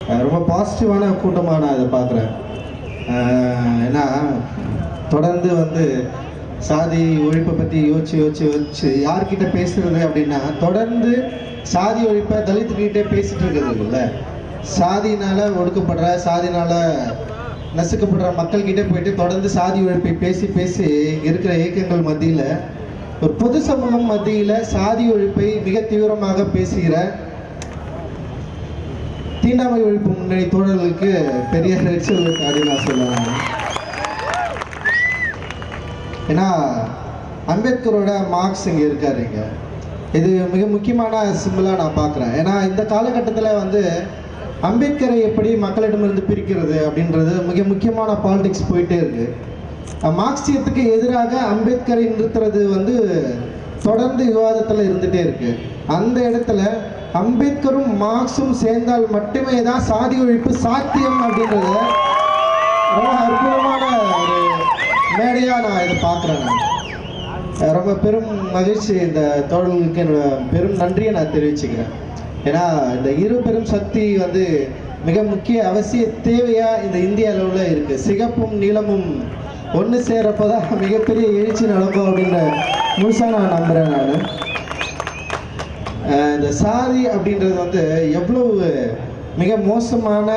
அஹ் ரொம்ப பாசிட்டிவான கூட்டமாக நான் இதை பார்க்குறேன் ஏன்னா தொடர்ந்து வந்து சாதி ஒழிப்பை பற்றி யோசிச்சு யோசிச்சு யோசிச்சு யார்கிட்ட பேசுறது அப்படின்னா தொடர்ந்து சாதி ஒழிப்பை தலித்துக்கிட்டே பேசிட்டு இருக்கிறது இருக்குல்ல சாதினால ஒடுக்கப்படுற சாதினால நசுக்கப்படுற மக்கள்கிட்ட போயிட்டு தொடர்ந்து சாதி ஒழிப்பை பேசி பேசி இங்க இருக்கிற இயக்கங்கள் மத்தியில் ஒரு பொது சமூகம் மத்தியில் சாதி ஒழிப்பை மிக தீவிரமாக பேசுகிற தீண்டாமை ஒழிப்பு முன்னணி தோழர்களுக்கு பெரிய ரெச்சல் அப்படின்னு நான் சொல்லுவேன் ஏன்னா அம்பேத்கரோட மார்க்ஸ் இங்கே இருக்காரு இங்க இது மிக முக்கியமான சிம்பிளாக நான் பார்க்குறேன் ஏன்னா இந்த காலகட்டத்தில் வந்து அம்பேத்கரை எப்படி மக்களிடமிருந்து பிரிக்கிறது அப்படின்றது மிக முக்கியமான பாலிடிக்ஸ் போயிட்டே இருக்கு அஹ் மார்க்சியத்துக்கு எதிராக அம்பேத்கரை நிறுத்துறது வந்து தொடர்ந்து விவாதத்தில் இருந்துகிட்டே இருக்கு அந்த இடத்துல அம்பேத்கரும் மார்க்ஸும் சேர்ந்தால் மட்டுமே தான் சாதி ஒழிப்பு சாத்தியம் அப்படின்றத ரொம்ப அற்புதமான ஒரு மேடையாக நான் இதை பார்க்குறேன் நான் அஹ் ரொம்ப பெரும் மகிழ்ச்சி இந்த தோழர்களுக்கு என்னோட பெரும் நன்றியை நான் தெரிவிச்சுக்கிறேன் ஏன்னா இந்த இரு பெரும் சக்தி வந்து மிக முக்கிய அவசிய தேவையா இந்த இந்திய அளவில் இருக்கு சிகப்பும் நீளமும் ஒன்று சேரப்பதான் மிகப்பெரிய எழுச்சி நடக்கும் அப்படின்ற முழுசா நான் நம்புறேன் நான் இந்த சாதி அப்படின்றது வந்து எவ்வளவு மிக மோசமான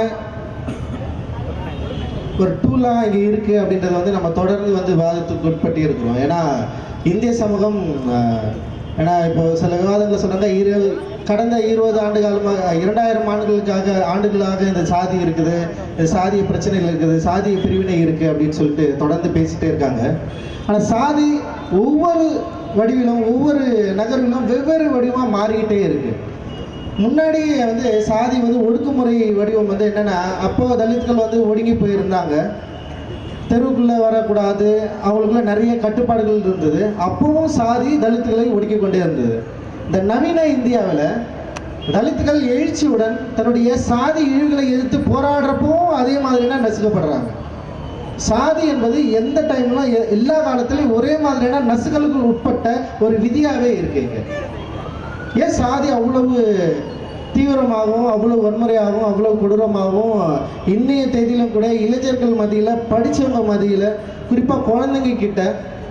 ஒரு டூலாக இங்கே இருக்குது அப்படின்றது வந்து நம்ம தொடர்ந்து வந்து விவாதத்துக்கு உட்பட்டு இருக்கிறோம் ஏன்னா இந்திய சமூகம் ஆஹ், ஏன்னா இப்போ சில விவாதங்களை சொன்னாங்க இரு கடந்த இருபது ஆண்டு காலமாக இரண்டாயிரம் ஆண்டுகளுக்காக ஆண்டுகளாக இந்த சாதி இருக்குது இந்த சாதிய பிரச்சனைகள் இருக்குது சாதிய பிரிவினை இருக்குது அப்படின்னு சொல்லிட்டு தொடர்ந்து பேசிட்டே இருக்காங்க ஆனால் சாதி ஒவ்வொரு வடிவிலும் ஒவ்வொரு நகர்விலும் வெவ்வேறு வடிவமாக மாறிக்கிட்டே இருக்குது முன்னாடி வந்து சாதி வந்து ஒடுக்குமுறை வடிவம் வந்து என்னன்னா அப்போ தலித்கள் வந்து ஒடுங்கி போயிருந்தாங்க தெருவுக்குள்ள வரக்கூடாது அவங்களுக்குள்ள நிறைய கட்டுப்பாடுகள் இருந்தது அப்பவும் சாதி தலித்துகளை ஒடுக்கி கொண்டே இருந்தது இந்த நவீன இந்தியாவில் தலித்துகள் எழுச்சியுடன் தன்னுடைய சாதி இழிவுகளை எதிர்த்து போராடுறப்பவும் அதே மாதிரி தான் நசுக்கப்படுறாங்க சாதி என்பது எந்த டைம்லும் எ- எல்லா காலத்திலையும் ஒரே மாதிரியான நசுக்கலுக்கு உட்பட்ட ஒரு விதியாகவே இருக்கு இங்க ஏன் சாதி அவ்வளவு தீவிரமாகவும் அவ்வளவு வன்முறையாகவும் அவ்வளவு கொடூரமாகவும் இன்னைய தேதியிலும் கூட இளைஞர்கள் மத்தியில் படித்தவங்க மத்தியில் குறிப்பாக குழந்தைங்க கிட்ட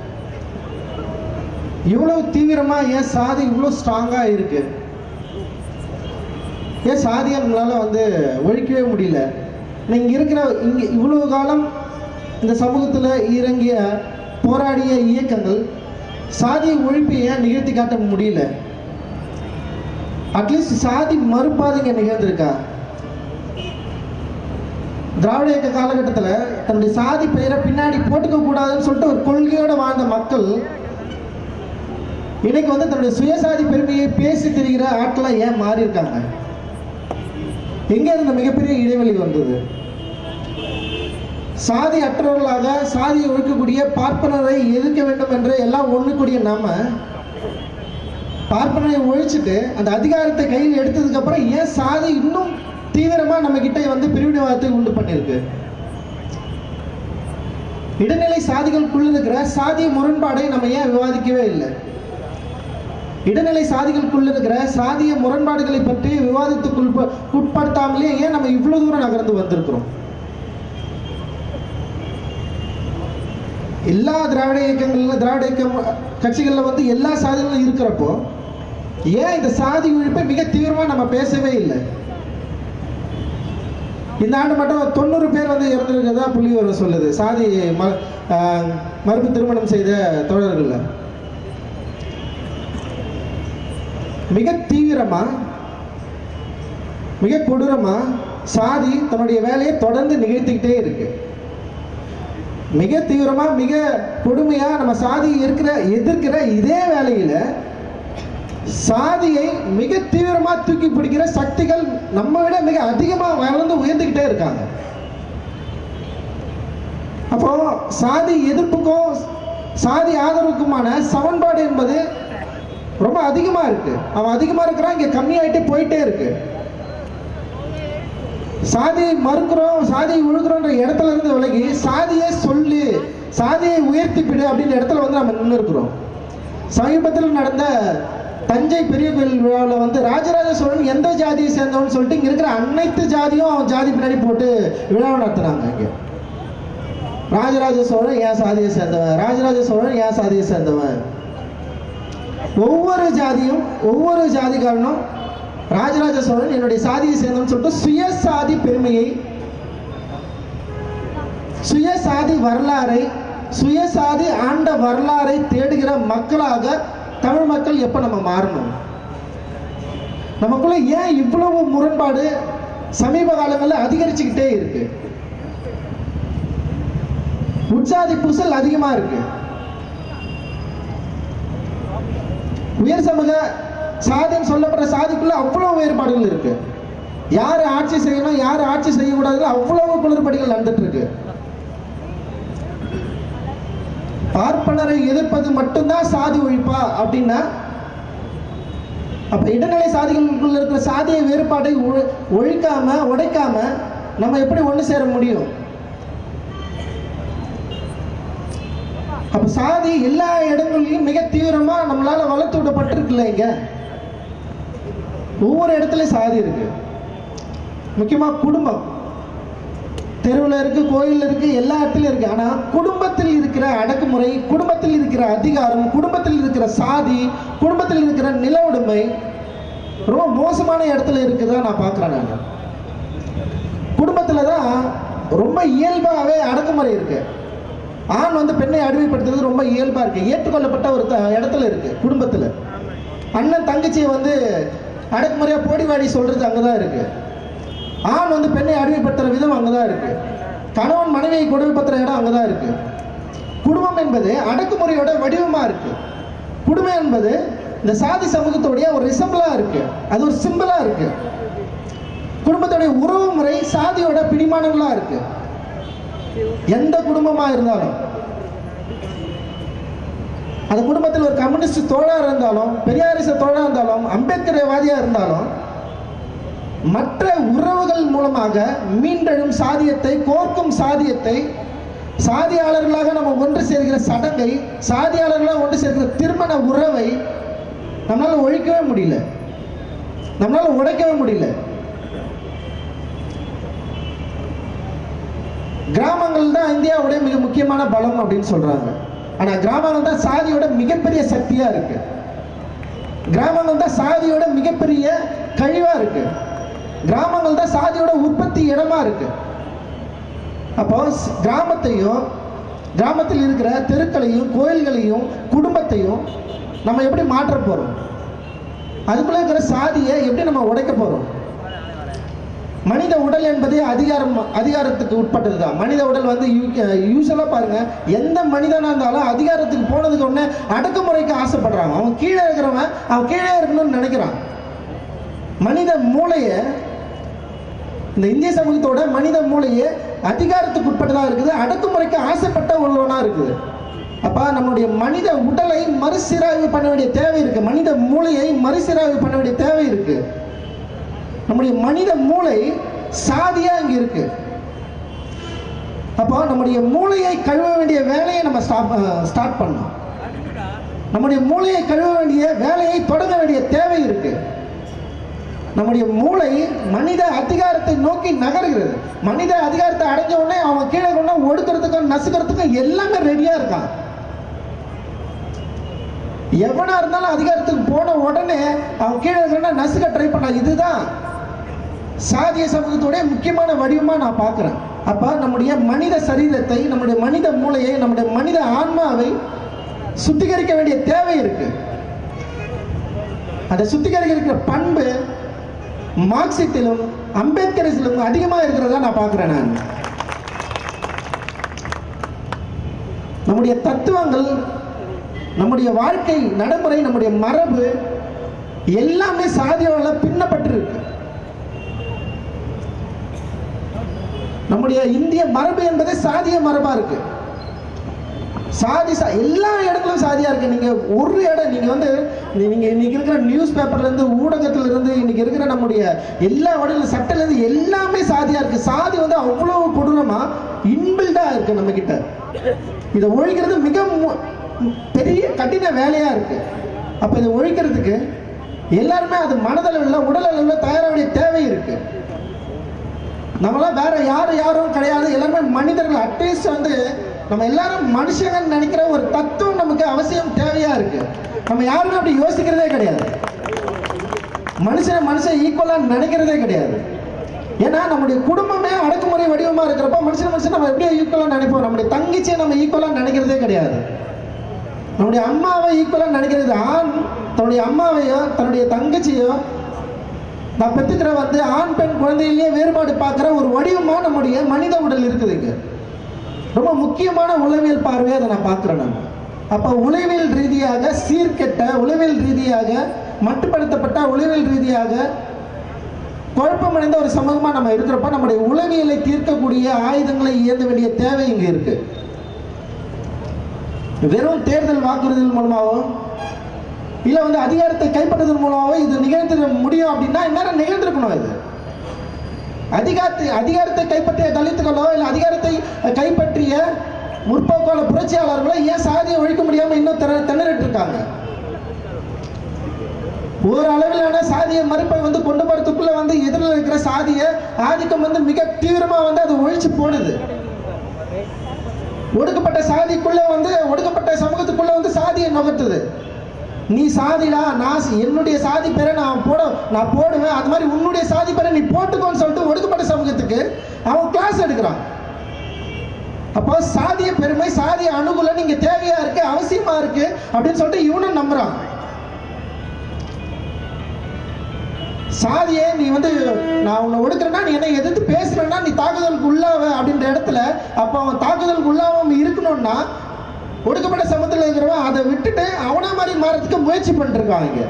இவ்வளவு தீவிரமா ஏன் சாதி இவ்வளோ ஸ்ட்ராங்காக இருக்கு ஏன் சாதியை நம்மளால வந்து ஒழிக்கவே முடியல நீங்க இருக்கிற இங்க இவ்வளவு காலம் இந்த சமூகத்துல இறங்கிய போராடிய இயக்கங்கள் சாதிய ஒழிப்பை ஏன் நிகழ்த்தி காட்ட முடியல அட்லீஸ்ட் சாதி மறுபாதைங்க நிகழ்ந்திருக்கா திராவிட இயக்க காலகட்டத்தில் தன்னுடைய சாதி பெயரை பின்னாடி போட்டுக்க கூடாதுன்னு சொல்லிட்டு ஒரு கொள்கையோட வாழ்ந்த மக்கள் இன்னைக்கு வந்து தன்னுடைய சுயசாதி பெருமையை பேசி திரிகிற ஆட்களா ஏன் மாறி இருக்காங்க எங்க இருந்த மிகப்பெரிய இடைவெளி வந்தது சாதி அற்றவர்களாக சாதியை ஒழிக்கக்கூடிய பார்ப்பனரை எதிர்க்க வேண்டும் என்று எல்லாம் ஒண்ணு கூடிய நாம பார்ப்பனரை ஒழிச்சிட்டு அந்த அதிகாரத்தை கையில் எடுத்ததுக்கு அப்புறம் ஏன் சாதி இன்னும் தீவிரமா நம்ம கிட்ட வந்து பிரிவினைவாதத்தை உண்டு பண்ணிருக்கு இடைநிலை சாதிகளுக்குள்ள இருக்கிற சாதிய முரண்பாடை நம்ம ஏன் விவாதிக்கவே இல்லை இடைநிலை சாதிகளுக்குள்ள இருக்கிற சாதிய முரண்பாடுகளை பற்றி விவாதத்துக்குள் ப- உட்படுத்தாமலே ஏன் நம்ம இவ்வளவு தூரம் நகர்ந்து வந்திருக்கிறோம் எல்லா திராவிட இயக்கங்கள்ல திராவிட இயக்கம் கட்சிகள்ல வந்து எல்லா சாதிகளும் இருக்கிறப்போ ஏன் இந்த சாதி ஒழிப்பை மிக தீவிரமா நம்ம பேசவே இல்லை இந்த ஆண்டு மட்டும் தொண்ணூறு பேர் வந்து இறந்துருக்கிறதா புள்ளி விவரம் சொல்லுது சாதி ம ஆஹ் மறுப்பு திருமணம் செய்த தோழர்கள்ல மிக தீவிரமா மிக கொடூரமா சாதி தன்னுடைய வேலையை தொடர்ந்து நிகழ்த்திக்கிட்டே இருக்கு மிக தீவிரமா மிக கொடுமையா நம்ம சாதி இருக்கிற எதிர்க்கிற இதே வேலையில சாதியை மிக தீவிரமா தூக்கி பிடிக்கிற சக்திகள் நம்ம விட மிக அதிகமா வளர்ந்து உயர்ந்துகிட்டே இருக்காங்க அப்போ சாதி எதிர்ப்புக்கும் சாதி ஆதரவுக்குமான சமன்பாடு என்பது ரொம்ப அதிகமா இருக்கு அவன் அதிகமா இருக்கிறான் இங்க கம்மியாயிட்டே போயிட்டே இருக்கு சாதியை மறுக்கிறோம் சாதியை ஒழுகிறோன்ற இடத்துல இருந்து விலகி சாதியை சொல்லு சாதியை உயர்த்தி பிடு அப்படின்ற இடத்துல வந்து நம்ம நின்று இருக்கிறோம் சமீபத்தில் நடந்த தஞ்சை பெரிய கோயில் விழாவில் வந்து ராஜராஜ சோழன் எந்த ஜாதியை சேர்ந்தவன் சொல்லிட்டு இங்க இருக்கிற அனைத்து ஜாதியும் அவன் ஜாதி பின்னாடி போட்டு விழாவை நடத்துனாங்க இங்க ராஜராஜ சோழன் ஏன் சாதியை சேர்ந்தவன் ராஜராஜ சோழன் ஏன் சாதியை சேர்ந்தவன் ஒவ்வொரு ஜாதியும் ஒவ்வொரு ஜாதிக்காரனும் ராஜராஜ சோழன் என்னுடைய சாதியை சேர்ந்தவன் சொல்லிட்டு சுயசாதி பெருமையை சுயசாதி வரலாறை சுயசாதி ஆண்ட வரலாறை தேடுகிற மக்களாக தமிழ் மக்கள் எப்ப நம்ம மாறணும் நமக்குள்ள ஏன் இவ்வளவு முரண்பாடு சமீப காலங்களில் அதிகரிச்சுக்கிட்டே இருக்கு உட்சாதி பூசல் அதிகமா இருக்கு உயர் சமூக சாதின்னு சொல்லப்படுற சாதிக்குள்ள அவ்வளவு வேறுபாடுகள் இருக்கு யார் ஆட்சி செய்யணும் யார் ஆட்சி செய்யக்கூடாதுன்னு அவ்வளவு குளறுபடிகள் நடந்துட்டு இருக்கு பார்ப்பனரை எதிர்ப்பது மட்டும்தான் சாதி ஒழிப்பா அப்படின்னா அப்ப இடைநிலை சாதிகளுக்குள்ள இருக்கிற சாதிய வேறுபாடை ஒழி- ஒழிக்காம உடைக்காம நம்ம எப்படி ஒண்ணு சேர முடியும் அப்ப சாதி எல்லா இடங்கள்லயும் மிக தீவிரமா நம்மளால வளர்த்து விடப்பட்டிருக்குல்ல இங்க ஒவ்வொரு இடத்துலயும் சாதி இருக்கு முக்கியமா குடும்பம் தெருவில் இருக்கு கோயில் இருக்கு எல்லா இடத்துலயும் இருக்கு ஆனா குடும்பத்தில் இருக்கிற அடக்குமுறை குடும்பத்தில் இருக்கிற அதிகாரம் குடும்பத்தில் இருக்கிற சாதி குடும்பத்தில் இருக்கிற நில உடைமை ரொம்ப மோசமான இடத்துல இருக்குதா நான் பார்க்குறேன் நான் குடும்பத்துல தான் ரொம்ப இயல்பாகவே அடக்குமுறை இருக்கு ஆண் வந்து பெண்ணை அடிமைப்படுத்துறது ரொம்ப இயல்பா இருக்கு ஏற்றுக்கொள்ளப்பட்ட ஒரு த- இடத்துல இருக்கு குடும்பத்துல அண்ணன் தங்கச்சியை வந்து அடக்குமுறையா போடி வாடி சொல்றது அங்கதான் இருக்கு ஆண் வந்து பெண்ணை அடிமைப்படுத்துற விதம் அங்கதான் இருக்கு கணவன் மனைவியை கொடுமைப்படுத்துற இடம் அங்கதான் இருக்கு குடும்பம் என்பது அடக்குமுறையோட வடிவமா இருக்கு குடும்பம் என்பது இந்த சாதி சமூகத்துடைய ஒரு ரிசம்பிளா இருக்கு அது ஒரு சிம்பிளா இருக்கு குடும்பத்துடைய உறவு முறை சாதியோட பிடிமானங்களா இருக்கு எந்த குடும்பமா இருந்தாலும் அந்த குடும்பத்தில் ஒரு கம்யூனிஸ்ட் தோழா இருந்தாலும் பெரியாரிச தோழா இருந்தாலும் அம்பேத்கர்வாதியா இருந்தாலும் மற்ற உறவுகள் மூலமாக மீண்டெழும் சாதியத்தை கோர்க்கும் சாதியத்தை சாதியாளர்களாக நம்ம ஒன்று சேர்கிற சடங்கை சாதியாளர்களாக ஒன்று சேர்கிற திருமண உறவை நம்மளால ஒழிக்கவே முடியல நம்மளால உடைக்கவே முடியல கிராமங்கள் தான் இந்தியாவுடைய மிக முக்கியமான பலம் அப்படின்னு சொல்றாங்க ஆனா கிராமங்கள் தான் சாதியோட மிகப்பெரிய சக்தியா இருக்கு கிராமங்கள் தான் சாதியோட மிகப்பெரிய கழிவா இருக்கு கிராமங்கள் தான் சாதியோட உற்பத்தி இடமா இருக்கு அப்போ ஸ்- கிராமத்தையும் கிராமத்தில் இருக்கிற தெருக்களையும் கோயில்களையும் குடும்பத்தையும் நம்ம எப்படி மாற்ற போறோம் அதுக்குள்ள இருக்கிற சாதியை எப்படி நம்ம உடைக்க போறோம் மனித உடல் என்பது அதிகாரம் அதிகாரத்துக்கு உட்பட்டது தான் மனித உடல் வந்து யூஸ்வலாக பாருங்க எந்த மனிதனாக இருந்தாலும் அதிகாரத்துக்கு போனதுக்கு உடனே அடக்குமுறைக்கு ஆசைப்படுறாங்க அவன் கீழே இருக்கிறவன் அவன் கீழே இருக்கணும்னு நினைக்கிறான் மனித மூளையை இந்த இந்திய சமூகத்தோட மனித மூளையே அதிகாரத்துக்கு உட்பட்டதா இருக்குது அடக்குமுறைக்கு ஆசைப்பட்ட உள்ளவனா இருக்குது அப்ப நம்மளுடைய மனித உடலை மறுசீராய்வு பண்ண வேண்டிய தேவை இருக்கு மனித மூளையை மறுசீராய்வு பண்ண வேண்டிய தேவை இருக்கு நம்முடைய மனித மூளை சாதியா இங்க இருக்கு அப்போ நம்முடைய மூளையை கழுவ வேண்டிய வேலையை நம்ம ஸ்டார்ட் பண்ணோம் நம்முடைய மூளையை கழுவ வேண்டிய வேலையை தொடங்க வேண்டிய தேவை இருக்கு நம்முடைய மூளை மனித அதிகாரத்தை நோக்கி நகர்கிறது மனித அதிகாரத்தை அடைஞ்ச உடனே அவன் கீழே கொண்டு வந்து ஒடுக்கிறதுக்கும் நசுக்கிறதுக்கும் எல்லாமே ரெடியா இருக்கான் எவனா இருந்தாலும் அதிகாரத்துக்கு போன உடனே அவன் கீழே இருக்கிற நசுக்க ட்ரை பண்ணான் இதுதான் சாதிய சமூகத்துடைய முக்கியமான வடிவமா நான் பார்க்கிறேன் அப்ப நம்முடைய மனித சரீரத்தை நம்முடைய மனித மூளையை நம்முடைய மனித ஆன்மாவை சுத்திகரிக்க வேண்டிய தேவை இருக்கு அதை சுத்திகரிக்கிற பண்பு மார்க்சியத்திலும் அம்பேத்கரிசிலும் அதிகமாக இருக்கிறதா நான் பார்க்கிறேன் நான் நம்முடைய தத்துவங்கள் நம்முடைய வாழ்க்கை நடைமுறை நம்முடைய மரபு எல்லாமே சாதியால பின்னப்பட்டிருக்கு நம்முடைய இந்திய மரபு என்பது சாதிய மரபா இருக்கு சாதி சா எல்லா இடங்களும் சாதியா இருக்கு நீங்க ஒரு இடம் நீங்க வந்து நீ- நீங்க இன்னைக்கு இருக்கிற நியூஸ் பேப்பர்ல இருந்து ஊடகத்துல இருந்து இன்னைக்கு இருக்கிற நம்முடைய எல்லா வடையில சட்டையில இருந்து எல்லாமே சாதியா இருக்கு சாதி வந்து அவ்வளவு கொடூரமா இன்பில்டா இருக்கு நம்ம கிட்ட இதை ஒழிக்கிறது மிக மு- பெரிய கடின வேலையா இருக்கு அப்ப இதை ஒழிக்கிறதுக்கு எல்லாருமே அது மனதளவில் உடல் அளவில் தயாராக வேண்டிய தேவை இருக்கு நம்மளாம் வேற யார் யாரும் கிடையாது எல்லாருமே மனிதர்கள் அட்லீஸ்ட் வந்து நம்ம எல்லாரும் மனுஷங்கன்னு நினைக்கிற ஒரு தத்துவம் நமக்கு அவசியம் தேவையா இருக்கு நம்ம யாருமே அப்படி யோசிக்கிறதே கிடையாது மனுஷனை மனுஷன் ஈக்குவலா நினைக்கிறதே கிடையாது ஏன்னா நம்முடைய குடும்பமே அடக்குமுறை வடிவமா இருக்கிறப்ப மனுஷன் மனுஷன் நம்ம எப்படியோ ஈக்குவலா நினைப்போம் நம்முடைய தங்கச்சியை நம்ம ஈக்குவலா நினைக்கிறதே கிடையாது நம்முடைய அம்மாவை ஈக்குவலா நினைக்கிறது ஆண் தன்னுடைய அம்மாவையோ தன்னுடைய தங்கச்சியோ நான் பெற்றுக்கிற வந்து ஆண் பெண் குழந்தையிலேயே வேறுபாடு பார்க்குற ஒரு வடிவமா நம்முடைய மனித உடல் இருக்குதுங்க ரொம்ப முக்கியமான உளவியல் பார்வையை அதை நான் பார்க்குறேன் நான் அப்போ உளவியல் ரீதியாக சீர்கெட்ட உளவியல் ரீதியாக மட்டுப்படுத்தப்பட்ட உளவியல் ரீதியாக குழப்பமடைந்த ஒரு சமூகமாக நம்ம இருக்கிறப்ப நம்முடைய உளவியலை தீர்க்கக்கூடிய ஆயுதங்களை இயந்த வேண்டிய தேவை இங்கே இருக்கு வெறும் தேர்தல் வாக்குறுதிகள் மூலமாகவும் இல்லை வந்து அதிகாரத்தை கைப்பற்றுவதன் மூலமாகவோ இது நிகழ்த்திட முடியும் அப்படின்னா இந்நேரம் நிகழ்ந்திருக்கணும் இது அதிகாரத்தை அதிகாரத்தை கைப்பற்றிய தலித்துகளோ இல்லை அதிகாரத்தை கைப்பற்றிய முற்போக்கால புரட்சியாளர்களோ ஏன் சாதியை ஒழிக்க முடியாம இன்னும் திண திணறிட்டு இருக்காங்க ஒரு அளவிலான சாதிய மறுப்பை வந்து கொண்டு போறதுக்குள்ள வந்து எதிரில் இருக்கிற சாதிய ஆதிக்கம் வந்து மிக தீவிரமா வந்து அது ஒழிச்சு போடுது ஒடுக்கப்பட்ட சாதிக்குள்ள வந்து ஒடுக்கப்பட்ட சமூகத்துக்குள்ள வந்து சாதியை நுகர்த்துது நீ சாதிடா நான் சி- என்னுடைய சாதி பேரை நான் போட நான் போடுவேன் அது மாதிரி உன்னுடைய சாதி பேரை நீ போட்டுக்கோன்னு சொல்லிட்டு ஒடுக்கப்பட்ட சமூகத்துக்கு அவன் கிளாஸ் எடுக்கிறான் அப்போ சாதிய பெருமை சாதிய அனுகூலம் நீங்க தேவையா இருக்கு அவசியமா இருக்கு அப்படின்னு சொல்லிட்டு இவனும் நம்புறான் சாதியே நீ வந்து நான் உன்னை ஒடுக்குறேன்னா நீ என்னை எதிர்த்து பேசுறேன்னா நீ தாக்குதலுக்கு உள்ளாவ அப்படின்ற இடத்துல அப்போ அவன் தாக்குதலுக்கு உள்ளாவாம இருக்கணும்னா ஒடுக்கப்பட்ட சமூகத்தில் இருக்கிறவன் அதை விட்டுட்டு அவனா மாதிரி மாறதுக்கு முயற்சி பண்ணிட்டு இருக்கான் இங்க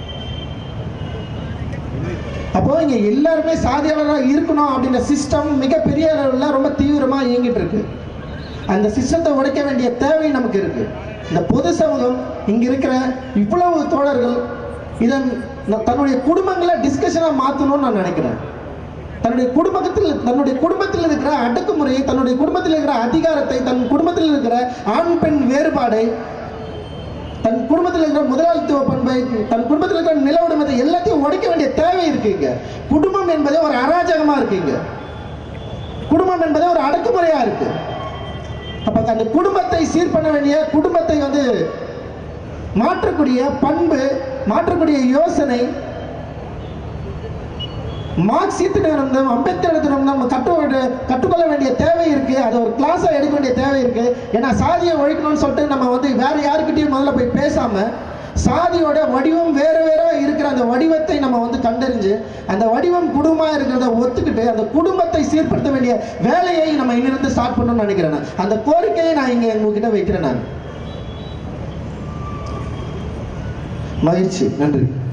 அப்போ இங்க எல்லாருமே சாதியாளராக இருக்கணும் அப்படின்ற சிஸ்டம் மிகப்பெரிய அளவில் ரொம்ப தீவிரமா இயங்கிட்டு இருக்கு அந்த சிஸ்டத்தை உடைக்க வேண்டிய தேவை நமக்கு இருக்கு இந்த பொது சமூகம் இங்க இருக்கிற இவ்வளவு தோழர்கள் இதன் ந- தன்னுடைய குடும்பங்களை டிஸ்கஷனா மாத்தணும்னு நான் நினைக்கிறேன் தன்னுடைய குடும்பத்தில் தன்னுடைய குடும்பத்தில் இருக்கிற அடக்குமுறையை தன்னுடைய குடும்பத்தில் இருக்கிற அதிகாரத்தை தன் குடும்பத்தில் இருக்கிற ஆண் பெண் வேறுபாடை தன் குடும்பத்தில் இருக்கிற முதலாளித்துவ பண்பை தன் குடும்பத்தில் இருக்கிற நில உடைமத்தை எல்லாத்தையும் உடைக்க வேண்டிய தேவை இருக்கு இங்க குடும்பம் என்பதே ஒரு அராஜகமா இருக்கு இங்க குடும்பம் என்பதே ஒரு அடக்குமுறையா இருக்கு அப்ப அந்த குடும்பத்தை சீர் பண்ண வேண்டிய குடும்பத்தை வந்து மாற்றக்கூடிய பண்பு மாற்றக்கூடிய யோசனை மார்க்சியத்திடம் அம்பேத்கரிடம் நம்ம கற்று கற்றுக்கொள்ள வேண்டிய தேவை இருக்கு அது ஒரு கிளாஸா எடுக்க வேண்டிய தேவை இருக்கு ஏன்னா சாதியை ஒழிக்கணும்னு சொல்லிட்டு நம்ம வந்து வேற யாருக்கிட்டையும் முதல்ல போய் பேசாம சாதியோட வடிவம் வேற வேற இருக்கிற அந்த வடிவத்தை நம்ம வந்து கண்டறிஞ்சு அந்த வடிவம் குடும்பமா இருக்கிறத ஒத்துக்கிட்டு அந்த குடும்பத்தை சீர்படுத்த வேண்டிய வேலையை நம்ம இன்னிருந்து ஸ்டார்ட் பண்ணணும்னு நினைக்கிறேன் நான். அந்த கோரிக்கையை நான் இங்க உங்ககிட்ட வைக்கிறேன் நான் மகிழ்ச்சி நன்றி